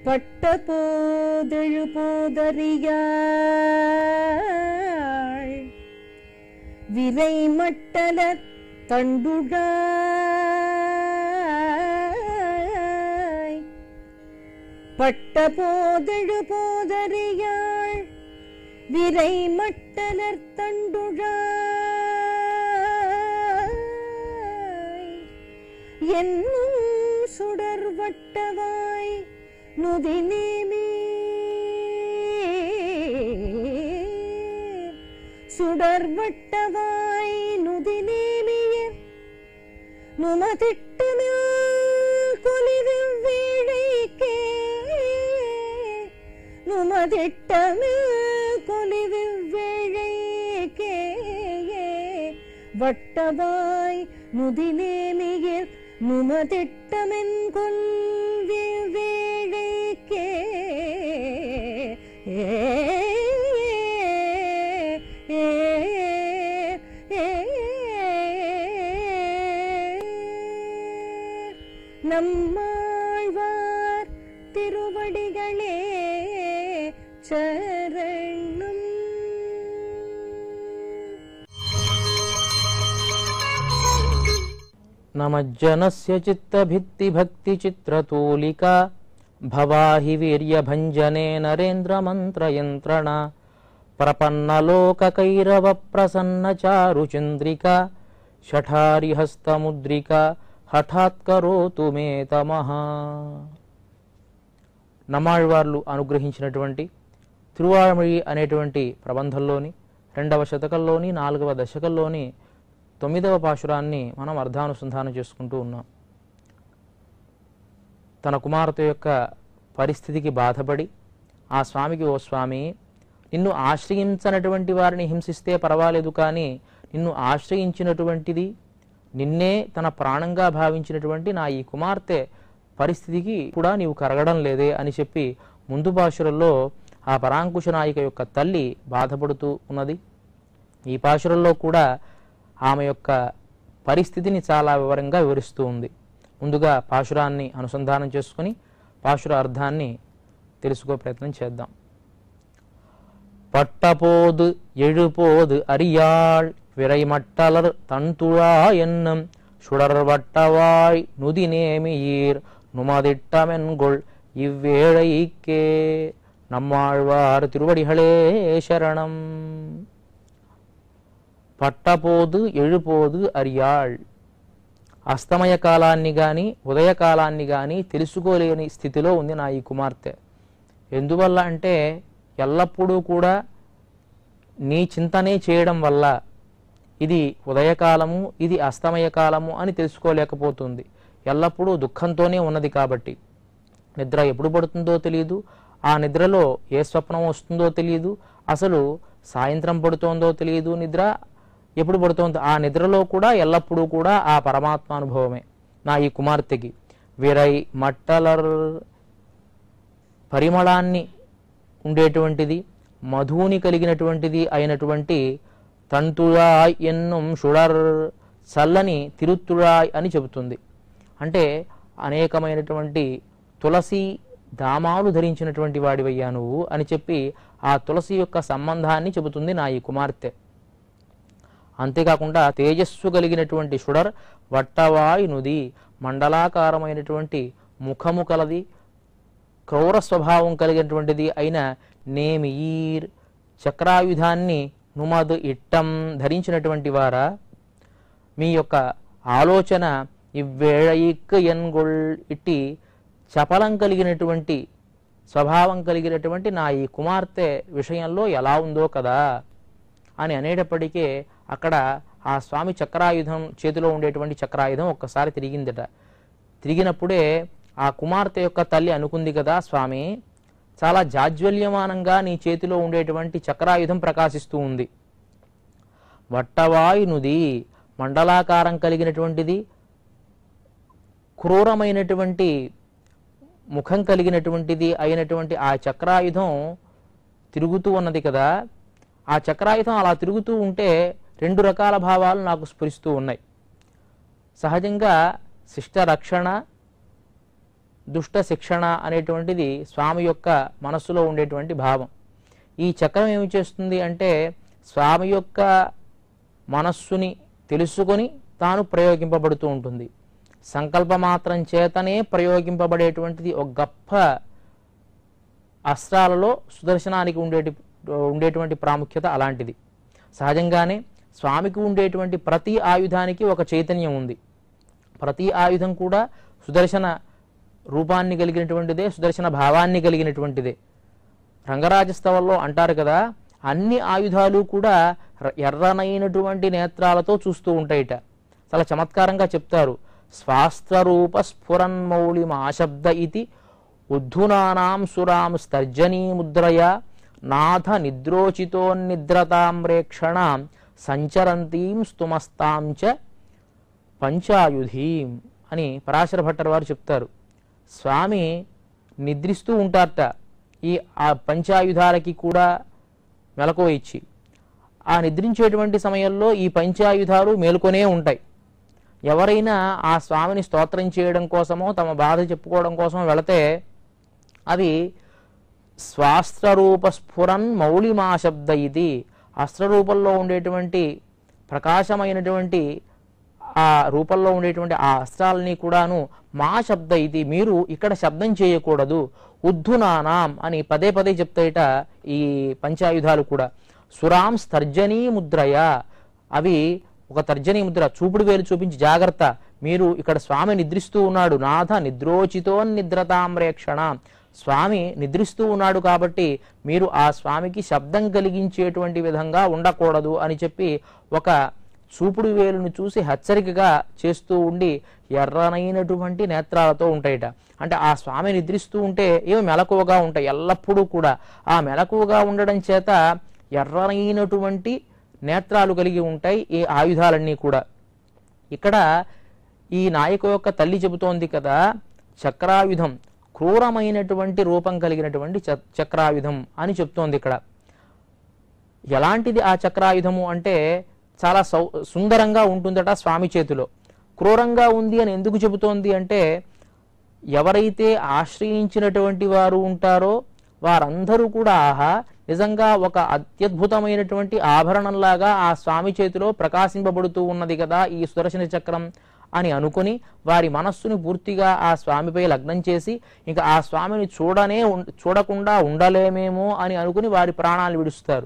பட்ட போதெழு போதறியாள் விரை மட்டல தண்டுழாய் பட்ட போதெழு போதறியாள் விரை மட்டலர் தண்டுழாய் என்னும் சுடர் வட்டவாய் நுதினேமி சுடர் வட்டவாய் நுதினேமிய நுமதிட்டமில் கொலிவில் வேழைக்கே நுமதிட்டமில் கொலிவில் வேழைக்கே வட்டவாய் முதினேமியில் நுமதிட்டமென் கொல்வில் வேழைக்கே ஏ ஏ நம்மாழ்வார் திருவடிகளே சரணம் నమజ్జనస్య చిత్తభిత్తిభక్తిచిత్రతూలికా భవాహి వీర్యభంజనే నరేంద్రమంత్రయంత్రణ ప్రపన్నలోకకైరవ ప్రసన్నచారుచంద్రిక షఠారిహస్తముద్రిక హఠాత్కరోతు మే తమః నమాళ్వార్లు అనుగ్రహించినటువంటి తిరువాళమొഴി అనేటువంటి ప్రబంధంలోని రెండవ శతకంలోని నాలుగవ దశకంలోని తొమ్మిదవ పాశురాన్ని మనం అర్థానుసంధానం చేసుకుంటూ ఉన్నాం తన కుమార్తె యొక్క పరిస్థితికి బాధపడి ఆ స్వామికి ఓ స్వామి నిన్ను ఆశ్రయించనటువంటి వారిని హింసిస్తే పర్వాలేదు కానీ నిన్ను ఆశ్రయించినటువంటిది నిన్నే తన ప్రాణంగా భావించినటువంటి నా ఈ కుమార్తె పరిస్థితికి కూడా నీవు కరగడం లేదే అని చెప్పి ముందు పాశురంలో ఆ పరాంకుశ నాయిక యొక్క తల్లి బాధపడుతూ ఉన్నది ఈ పాశురంలో కూడా ఆమె యొక్క పరిస్థితిని చాలా వివరంగా వివరిస్తూ ఉంది ముందుగా పాశురాన్ని అనుసంధానం చేసుకుని పాశుర అర్థాన్ని తెలుసుకో ప్రయత్నం చేద్దాం பட்டபோது எழுபோது அறியாள் விரைமட்டலர் தன்துழா என்னும் சுடர் வட்டவாய் நுதி நேமியீர் நுமதிட்டமென்கொள் இவ்வேழைக்கே நம்மாழ்வார் திருவடிகளே శరణం పట్టపోదు ఎഴുపోదు అరియాళ్ అస్తమయ కాలాన్ని గాని ఉదయకాలాన్ని గాని తెలుసుకోలేని స్థితిలో ఉంది నా ఈ కుమార్తె ఎందువల్ల అంటే ఎల్లప్పుడూ కూడా నీ చింతనే చేయడం వల్ల ఇది ఉదయకాలము ఇది అస్తమయ కాలము అని తెలుసుకోలేకపోతుంది ఎల్లప్పుడూ దుఃఖంతోనే ఉన్నది కాబట్టి నిద్ర ఎప్పుడు పడుతుందో తెలియదు ఆ నిద్రలో ఏ స్వప్నం వస్తుందో తెలియదు అసలు సాయంత్రం పడుతోందో తెలియదు నిద్ర ఎప్పుడు పడుతోందో ఆ నిద్రలో కూడా ఎల్లప్పుడూ కూడా ఆ పరమాత్మ అనుభవమే నా ఈ కుమార్తెకి విరై మట్టలర్ పరిమళాన్ని ఉండేటువంటిది మధువుని కలిగినటువంటిది అయినటువంటి తంతుళాయ్ ఎన్నుం షుడర్ చల్లని తిరుత్తుళాయ్ అని చెబుతుంది అంటే అనేకమైనటువంటి తులసి దామాలు ధరించినటువంటి వాడివయ్యా నువ్వు అని చెప్పి ఆ తులసి యొక్క సంబంధాన్ని చెబుతుంది నా ఈ కుమార్తె అంతేకాకుండా తేజస్సు కలిగినటువంటి షుడర్ వట్టవాయ్ నుది మండలాకారమైనటువంటి ముఖము కలది క్రౌర స్వభావం కలిగినటువంటిది అయిన నేమియీర్ చక్రాయుధాన్ని నుమద్ ఇట్టం ధరించినటువంటి వారా మీ యొక్క ఆలోచన ఇవ్వేళయిక్ ఎన్గొల్ ఇట్టి చపలం కలిగినటువంటి స్వభావం కలిగినటువంటి నా ఈ కుమార్తె విషయంలో ఎలా ఉందో కదా అని అనేటప్పటికే అక్కడ ఆ స్వామి చక్రాయుధం చేతిలో ఉండేటువంటి చక్రాయుధం ఒక్కసారి తిరిగిందట తిరిగినప్పుడే ఆ కుమార్తె యొక్క తల్లి అనుకుంది కదా స్వామి చాలా జాజ్వల్యమానంగా నీ చేతిలో ఉండేటువంటి చక్రాయుధం ప్రకాశిస్తూ ఉంది వట్టవాయునుది మండలాకారం కలిగినటువంటిది క్రూరమైనటువంటి ముఖం కలిగినటువంటిది అయినటువంటి ఆ చక్రాయుధం తిరుగుతూ ఉన్నది కదా ఆ చక్రాయుధం అలా తిరుగుతూ ఉంటే రెండు రకాల భావాలు నాకు స్ఫురిస్తూ ఉన్నాయి సహజంగా శిష్ట రక్షణ దుష్ట శిక్షణ అనేటువంటిది స్వామి యొక్క మనస్సులో ఉండేటువంటి భావం ఈ చక్రం ఏమి చేస్తుంది అంటే స్వామి యొక్క మనస్సుని తెలుసుకొని తాను ప్రయోగింపబడుతూ ఉంటుంది సంకల్ప మాత్రం చేతనే ప్రయోగింపబడేటువంటిది ఒక గొప్ప అస్త్రాలలో సుదర్శనానికి ఉండేటి ఉండేటువంటి ప్రాముఖ్యత అలాంటిది సహజంగానే స్వామికి ఉండేటువంటి ప్రతి ఆయుధానికి ఒక చైతన్యం ఉంది ప్రతి ఆయుధం కూడా సుదర్శన రూపాన్ని కలిగినటువంటిదే సుదర్శన భావాన్ని కలిగినటువంటిదే రంగరాజస్తవంలో అంటారు కదా అన్ని ఆయుధాలు కూడా ర- ఎర్రనైనటువంటి నేత్రాలతో చూస్తూ ఉంటాయిట చాలా చమత్కారంగా చెప్తారు స్వాస్త్రరూప స్ఫురన్మౌళిమాశబ్ద ఇది ఉద్ధునానాం సురాం స్తర్జనీ ముద్రయ నాథ నిద్రోచితోన్నిద్రతాంరేక్షణాం సంచరంతీం స్తుమస్తాం చ పంచాయుధీం అని పరాశర భట్టర్ వారు చెప్తారు స్వామి నిద్రిస్తూ ఉంటారట ఈ ఆ పంచాయుధాలకి కూడా మెలకువ ఇచ్చి ఆ నిద్రించేటువంటి సమయంలో ఈ పంచాయుధాలు మేలుకొనే ఉంటాయి ఎవరైనా ఆ స్వామిని స్తోత్రం చేయడం కోసమో తమ బాధ చెప్పుకోవడం కోసమో వెళితే అవి స్వాస్త్రరూప స్ఫురన్ మౌళిమా శబ్ద ఇది అస్త్రరూపంలో ఉండేటువంటి ప్రకాశమైనటువంటి ఆ రూపంలో ఉండేటువంటి ఆ అస్త్రాలని కూడాను మా శబ్ద ఇది మీరు ఇక్కడ శబ్దం చేయకూడదు ఉద్ధునానాం అని పదే పదే చెప్తాయిట ఈ పంచాయుధాలు కూడా సురాం స్తర్జనీ ముద్రయ అవి ఒక తర్జనీ ముద్ర చూపుడు వేలు చూపించి జాగ్రత్త మీరు ఇక్కడ స్వామి నిద్రిస్తూ ఉన్నాడు నాథ నిద్రోచితో నిద్రతామ్రేక్షణ స్వామి నిద్రిస్తూ ఉన్నాడు కాబట్టి మీరు ఆ స్వామికి శబ్దం కలిగించేటువంటి విధంగా ఉండకూడదు అని చెప్పి ఒక చూపుడు వేలును చూసి హెచ్చరికగా చేస్తూ ఉండి ఎర్రనైనటువంటి నేత్రాలతో ఉంటాయిట అంటే ఆ స్వామి నిద్రిస్తూ ఉంటే ఏమి మెలకువగా ఉంటాయి ఎల్లప్పుడూ కూడా ఆ మెలకువగా ఉండడం చేత ఎర్రనైనటువంటి నేత్రాలు కలిగి ఉంటాయి ఈ ఆయుధాలన్నీ కూడా ఇక్కడ ఈ నాయకు యొక్క తల్లి చెబుతోంది కదా చక్రాయుధం క్రూరమైనటువంటి రూపం కలిగినటువంటి చ- చక్రాయుధం అని చెప్తోంది ఇక్కడ ఎలాంటిది ఆ చక్రాయుధము అంటే చాలా సౌ సుందరంగా ఉంటుందట స్వామి చేతిలో క్రూరంగా ఉంది అని ఎందుకు చెబుతోంది అంటే ఎవరైతే ఆశ్రయించినటువంటి వారు ఉంటారో వారందరూ కూడా ఆహా నిజంగా ఒక అత్యద్భుతమైనటువంటి ఆభరణంలాగా ఆ స్వామి చేతిలో ప్రకాశింపబడుతూ ఉన్నది కదా ఈ సుదర్శన చక్రం అని అనుకుని వారి మనస్సుని పూర్తిగా ఆ స్వామిపై లగ్నం చేసి ఇంకా ఆ స్వామిని చూడనే ఉం- చూడకుండా ఉండలేమేమో అని అనుకుని వారి ప్రాణాలు విడుస్తారు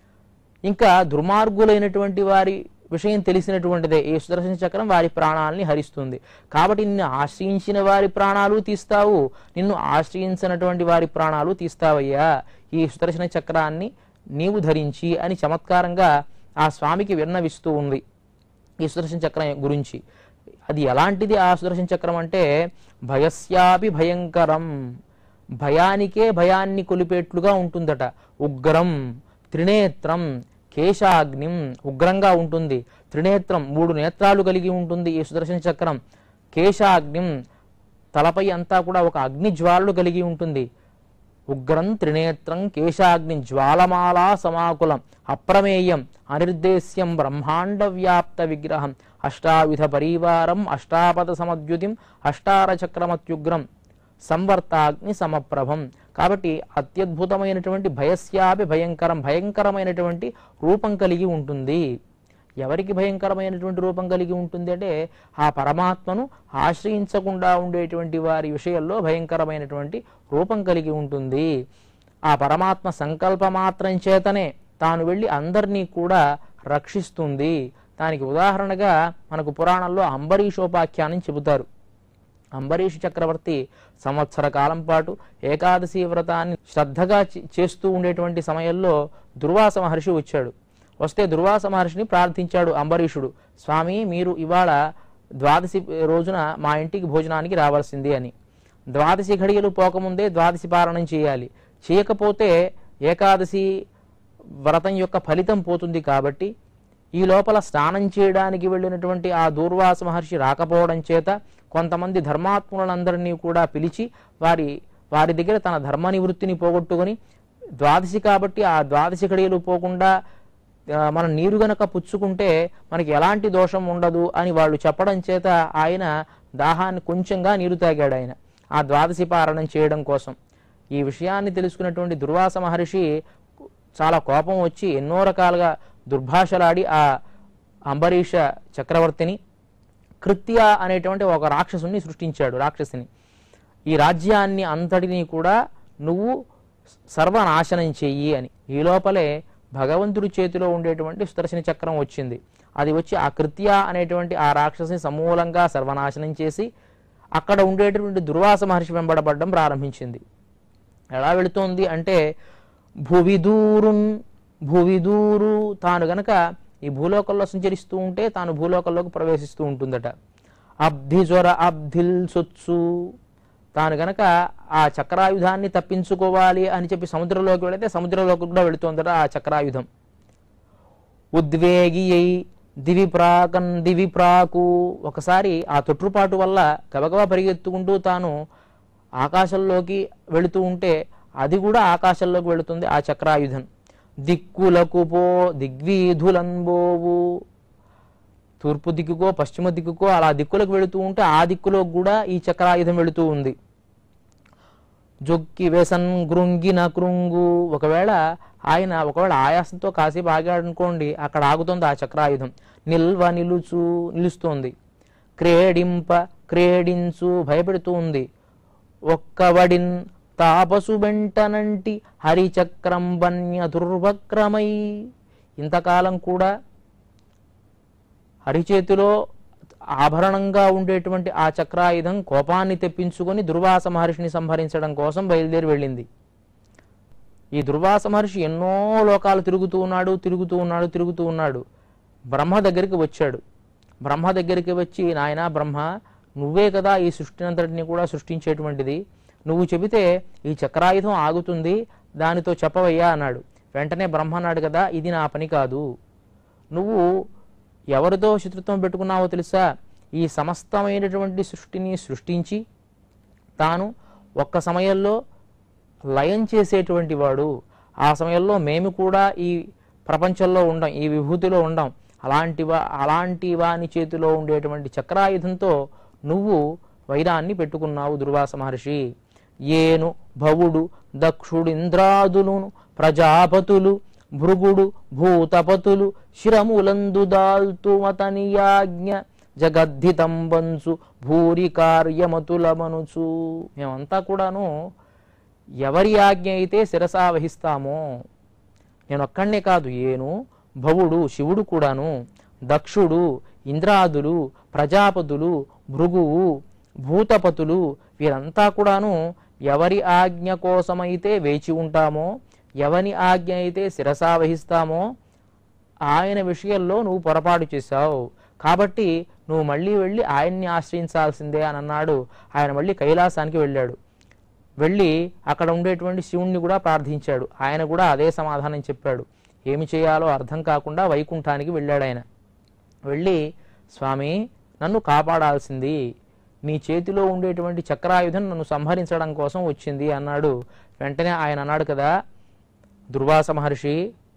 ఇంకా దుర్మార్గులైనటువంటి వారి విషయం తెలిసినటువంటిదే ఈ సుదర్శన చక్రం వారి ప్రాణాలని హరిస్తుంది కాబట్టి నిన్ను ఆశ్రయించిన వారి ప్రాణాలు తీస్తావు నిన్ను ఆశ్రయించినటువంటి వారి ప్రాణాలు తీస్తావయ్యా ఈ సుదర్శన చక్రాన్ని నీవు ధరించి అని చమత్కారంగా ఆ స్వామికి విన్నవిస్తూ ఉంది ఈ సుదర్శన చక్రం గురించి అది ఎలాంటిది ఆ సుదర్శన చక్రం అంటే భయస్యాపి భయంకరం భయానికే భయాన్ని కొలిపేట్లుగా ఉంటుందట ఉగ్రం త్రినేత్రం కేశాగ్నిం ఉగ్రంగా ఉంటుంది త్రినేత్రం మూడు నేత్రాలు కలిగి ఉంటుంది ఈ సుదర్శన చక్రం కేశాగ్నిం తలపై అంతా కూడా ఒక అగ్ని జ్వాలలు కలిగి ఉంటుంది ఉగ్రం త్రినేత్రం కేశాగ్ని జ్వాలమాలా సమాకులం అప్రమేయం అనిర్దేశ్యం బ్రహ్మాండ వ్యాప్త విగ్రహం అష్టావిధ పరివారం అష్టాపద సమద్యుతిం అష్టారచక్రమత్యుగ్రం సంవర్తాగ్ని సమప్రభం కాబట్టి అత్యద్భుతమైనటువంటి భయస్యాపి భయంకరం భయంకరమైనటువంటి రూపం కలిగి ఉంటుంది ఎవరికి భయంకరమైనటువంటి రూపం కలిగి ఉంటుంది అంటే ఆ పరమాత్మను ఆశ్రయించకుండా ఉండేటువంటి వారి విషయంలో భయంకరమైనటువంటి రూపం కలిగి ఉంటుంది ఆ పరమాత్మ సంకల్ప మాత్రం చేతనే తాను వెళ్ళి అందరినీ కూడా రక్షిస్తుంది దానికి ఉదాహరణగా మనకు పురాణంలో అంబరీషోపాఖ్యానం చెబుతారు అంబరీష్ చక్రవర్తి సంవత్సర కాలం పాటు ఏకాదశి వ్రతాన్ని శ్రద్ధగా చే- చేస్తూ ఉండేటువంటి సమయంలో దుర్వాస మహర్షి వచ్చాడు వస్తే దుర్వాస మహర్షిని ప్రార్థించాడు అంబరీషుడు స్వామి మీరు ఇవాళ ద్వాదశి రోజున మా ఇంటికి భోజనానికి రావాల్సింది అని ద్వాదశి ఘడియలు పోకముందే ద్వాదశి పారణం చేయాలి చేయకపోతే ఏకాదశి వ్రతం యొక్క ఫలితం పోతుంది కాబట్టి ఈ లోపల స్నానం చేయడానికి వెళ్ళినటువంటి ఆ దూర్వాస మహర్షి రాకపోవడం చేత కొంతమంది ధర్మాత్ములందరినీ కూడా పిలిచి వారి వారి దగ్గర తన ధర్మ నివృత్తిని పోగొట్టుకొని ద్వాదశి కాబట్టి ఆ ద్వాదశి కడియలు పోకుండా ఆ, మనం నీరు గనక పుచ్చుకుంటే మనకి ఎలాంటి దోషం ఉండదు అని వాళ్ళు చెప్పడం చేత ఆయన దాహాన్ని కొంచెంగా నీరు తాగాడు ఆయన ఆ ద్వాదశి పారణం చేయడం కోసం ఈ విషయాన్ని తెలుసుకున్నటువంటి దుర్వాస మహర్షి చాలా కోపం వచ్చి ఎన్నో రకాలుగా దుర్భాషలాడి ఆ అంబరీష చక్రవర్తిని కృత్య అనేటువంటి ఒక రాక్షసుని సృష్టించాడు రాక్షసిని ఈ రాజ్యాన్ని అంతటినీ కూడా నువ్వు సర్వనాశనం చెయ్యి అని ఈ లోపలే భగవంతుడి చేతిలో ఉండేటువంటి సుదర్శన చక్రం వచ్చింది అది వచ్చి ఆ కృత్య అనేటువంటి ఆ రాక్షసిని సమూలంగా సర్వనాశనం చేసి అక్కడ ఉండేటువంటి దుర్వాస మహర్షి వెంబడబడడం ప్రారంభించింది ఎలా వెళుతోంది అంటే భువిదూరున్ భువిదూరు తాను గనక ఈ భూలోకంలో సంచరిస్తూ ఉంటే తాను భూలోకంలోకి ప్రవేశిస్తూ ఉంటుందట అబ్ధిజ్వర అబ్ధిల్ సొత్సు తాను గనక ఆ చక్రాయుధాన్ని తప్పించుకోవాలి అని చెప్పి సముద్రంలోకి వెళితే సముద్రంలోకి కూడా వెళుతోందట ఆ చక్రాయుధం ఉద్వేగి అయి దివి ప్రాకన్ దివి ప్రాకు ఒకసారి ఆ తొట్టుపాటు వల్ల గబగబా పరిగెత్తుకుంటూ తాను ఆకాశంలోకి వెళుతూ ఉంటే అది కూడా ఆకాశంలోకి వెళుతుంది ఆ చక్రాయుధం దిక్కులకు పో దిగ్వీధులంబోవు తూర్పు దిక్కుకో పశ్చిమ దిక్కుకో అలా దిక్కులకు వెళుతూ ఉంటే ఆ దిక్కులో కూడా ఈ చక్రాయుధం వెళుతూ ఉంది జొక్కి వెసన్ గృంగిన కృంగు ఒకవేళ ఆయన ఒకవేళ ఆయాసంతో కాసేపు ఆగాడు అనుకోండి అక్కడ ఆగుతుంది ఆ చక్రాయుధం నిల్వ నిలుచు నిలుస్తోంది క్రేడింప క్రేడించు భయపెడుతూ ఉంది ఒక్కవడిన్ తాపసు వెంటనంటి హరిచక్రం వన్య దుర్వక్రమై ఇంతకాలం కూడా హరిచేతిలో ఆభరణంగా ఉండేటువంటి ఆ చక్రాయుధం కోపాన్ని తెప్పించుకొని దుర్వాస మహర్షిని సంహరించడం కోసం బయలుదేరి వెళ్ళింది ఈ దుర్వాస మహర్షి ఎన్నో లోకాలు తిరుగుతూ ఉన్నాడు తిరుగుతూ ఉన్నాడు తిరుగుతూ ఉన్నాడు బ్రహ్మ దగ్గరికి వచ్చాడు బ్రహ్మ దగ్గరికి వచ్చి నాయనా బ్రహ్మ నువ్వే కదా ఈ సృష్టినంతటిని కూడా సృష్టించేటువంటిది నువ్వు చెబితే ఈ చక్రాయుధం ఆగుతుంది దానితో చెప్పవయ్యా అన్నాడు వెంటనే బ్రహ్మ అన్నాడు కదా ఇది నా పని కాదు నువ్వు ఎవరితో శత్రుత్వం పెట్టుకున్నావో తెలుసా ఈ సమస్తమైనటువంటి సృష్టిని సృష్టించి తాను ఒక్క సమయంలో లయం చేసేటువంటి వాడు ఆ సమయంలో మేము కూడా ఈ ప్రపంచంలో ఉండం ఈ విభూతిలో ఉండం అలాంటి వా అలాంటి వాని చేతిలో ఉండేటువంటి చక్రాయుధంతో నువ్వు వైరాన్ని పెట్టుకున్నావు దుర్వాస మహర్షి ఏను భవుడు దక్షుడింద్రాదులును ప్రజాపతులు భృగుడు భూతపతులు శిరములందు దాల్తుమతనియాజ్ఞ జగద్ధితంబంచు భూరి కార్యమతులమనుచు మేమంతా కూడాను ఎవరి ఆజ్ఞ అయితే శిరసా వహిస్తామో నేను ఒక్కడనే కాదు ఏను భవుడు శివుడు కూడాను దక్షుడు ఇంద్రాదులు ప్రజాపతులు భృగువు భూతపతులు వీరంతా కూడాను ఎవరి ఆజ్ఞ కోసమైతే వేచి ఉంటామో ఎవని ఆజ్ఞ అయితే శిరసా వహిస్తామో ఆయన విషయంలో నువ్వు పొరపాటు చేశావు కాబట్టి నువ్వు మళ్ళీ వెళ్ళి ఆయన్ని ఆశ్రయించాల్సిందే అని అన్నాడు ఆయన మళ్ళీ కైలాసానికి వెళ్ళాడు వెళ్ళి అక్కడ ఉండేటువంటి శివుణ్ణి కూడా ప్రార్థించాడు ఆయన కూడా అదే సమాధానం చెప్పాడు ఏమి చేయాలో అర్థం కాకుండా వైకుంఠానికి వెళ్ళాడు ఆయన వెళ్ళి స్వామి నన్ను కాపాడాల్సింది నీ చేతిలో ఉండేటువంటి చక్రాయుధం నన్ను సంహరించడం కోసం వచ్చింది అన్నాడు వెంటనే ఆయన అన్నాడు కదా దుర్వాస మహర్షి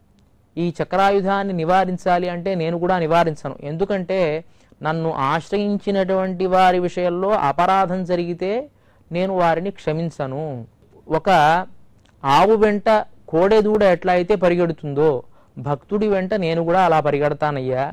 ఈ చక్రాయుధాన్ని నివారించాలి అంటే నేను కూడా నివారించను ఎందుకంటే నన్ను ఆశ్రయించినటువంటి వారి విషయంలో అపరాధం జరిగితే నేను వారిని క్షమించను ఒక ఆవు వెంట కోడెదూడ ఎట్లా అయితే పరిగెడుతుందో భక్తుడి వెంట నేను కూడా అలా పరిగెడతానయ్యా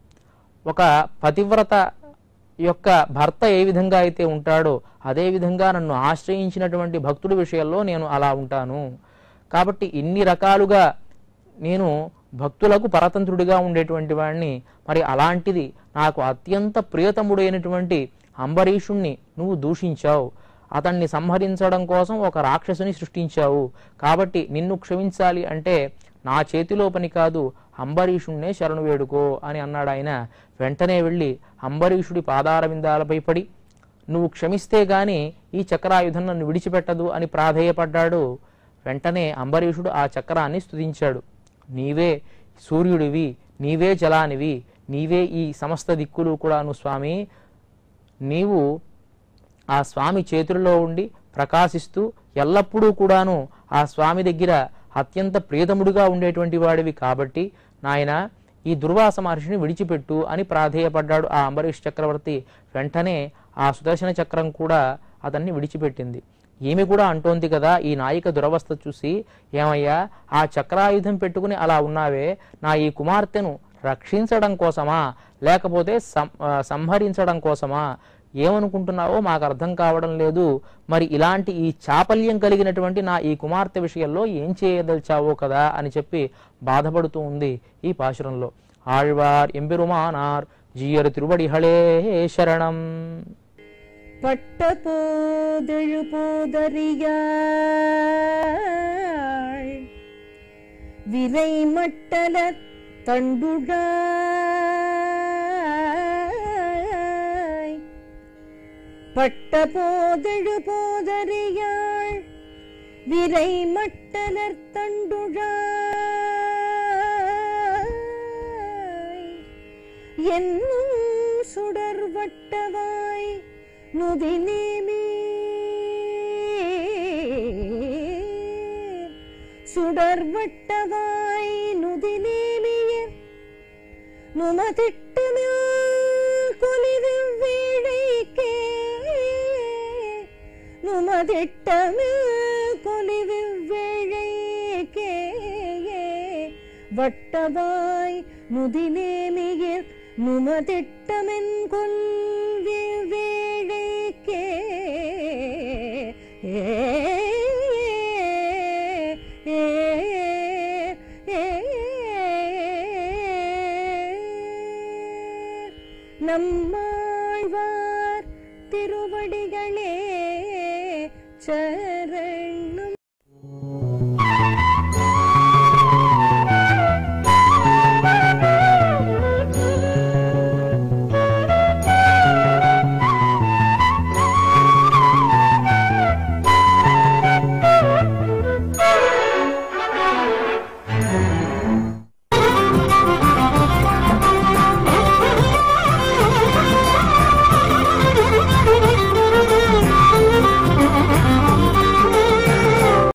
ఒక పతివ్రత యొక్క భర్త ఏ విధంగా అయితే ఉంటాడో అదే విధంగా నన్ను ఆశ్రయించినటువంటి భక్తుడి విషయంలో నేను అలా ఉంటాను కాబట్టి ఇన్ని రకాలుగా నేను భక్తులకు పరతంత్రుడిగా ఉండేటువంటి వాడిని మరి అలాంటిది నాకు అత్యంత ప్రియతముడైనటువంటి అంబరీషుణ్ణి నువ్వు దూషించావు అతన్ని సంహరించడం కోసం ఒక రాక్షసుని సృష్టించావు కాబట్టి నిన్ను క్షమించాలి అంటే నా చేతిలో పని కాదు అంబరీషుణ్ణే శరణు వేడుకో అని అన్నాడు ఆయన వెంటనే వెళ్ళి అంబరీషుడి పాదార విందాలపై పడి నువ్వు క్షమిస్తే గాని ఈ చక్రాయుధం నన్ను విడిచిపెట్టదు అని ప్రాధేయపడ్డాడు వెంటనే అంబరీషుడు ఆ చక్రాన్ని స్తుతించాడు నీవే సూర్యుడివి నీవే జలానివి నీవే ఈ సమస్త దిక్కులు కూడాను స్వామి నీవు ఆ స్వామి చేతుల్లో ఉండి ప్రకాశిస్తూ ఎల్లప్పుడూ కూడాను ఆ స్వామి దగ్గర అత్యంత ప్రియతముడుగా ఉండేటువంటి వాడివి కాబట్టి నాయన ఈ దుర్వాస మహర్షిని విడిచిపెట్టు అని ప్రాధేయపడ్డాడు ఆ అంబరీష్ చక్రవర్తి వెంటనే ఆ సుదర్శన చక్రం కూడా అతన్ని విడిచిపెట్టింది ఈమె కూడా అంటోంది కదా ఈ నాయిక దురవస్థ చూసి ఏమయ్యా ఆ చక్రాయుధం పెట్టుకుని అలా ఉన్నావే నా ఈ కుమార్తెను రక్షించడం కోసమా లేకపోతే సం- ఆ, సంహరించడం కోసమా ఏమనుకుంటున్నావో మాకు అర్థం కావడం లేదు మరి ఇలాంటి ఈ చాపల్యం కలిగినటువంటి నా ఈ కుమార్తె విషయంలో ఏం చేయదలిచావో కదా అని చెప్పి బాధపడుతూ ఉంది ఈ పాశురంలో ఆళ్వార్ ఎంబెరుమానార్ జీయరు తిరువడిహళే శరణం பட்டபோதெழுபோதறியாள் விரை மட்டல தண்டுழாய் பட்டபோதெழுபோதறியாள் விரை மட்டலர் தண்டுழாய் என்னும் சுடர் வட்டவாய் நுதிநேமி சுடர் வட்டவாய் நுதிநேமிய நுமதிட்டமே கொலிவு வேழைக்கே நுமதிட்டமே கொலிவு வேழைக்கே வட்டவாய் நுதிநேமிய நுமதிட்டமென் கொல்வி வேழைக்கே ஏ ஏ ஏ நம்மாழ்வார் திருவடிகளே சரணம்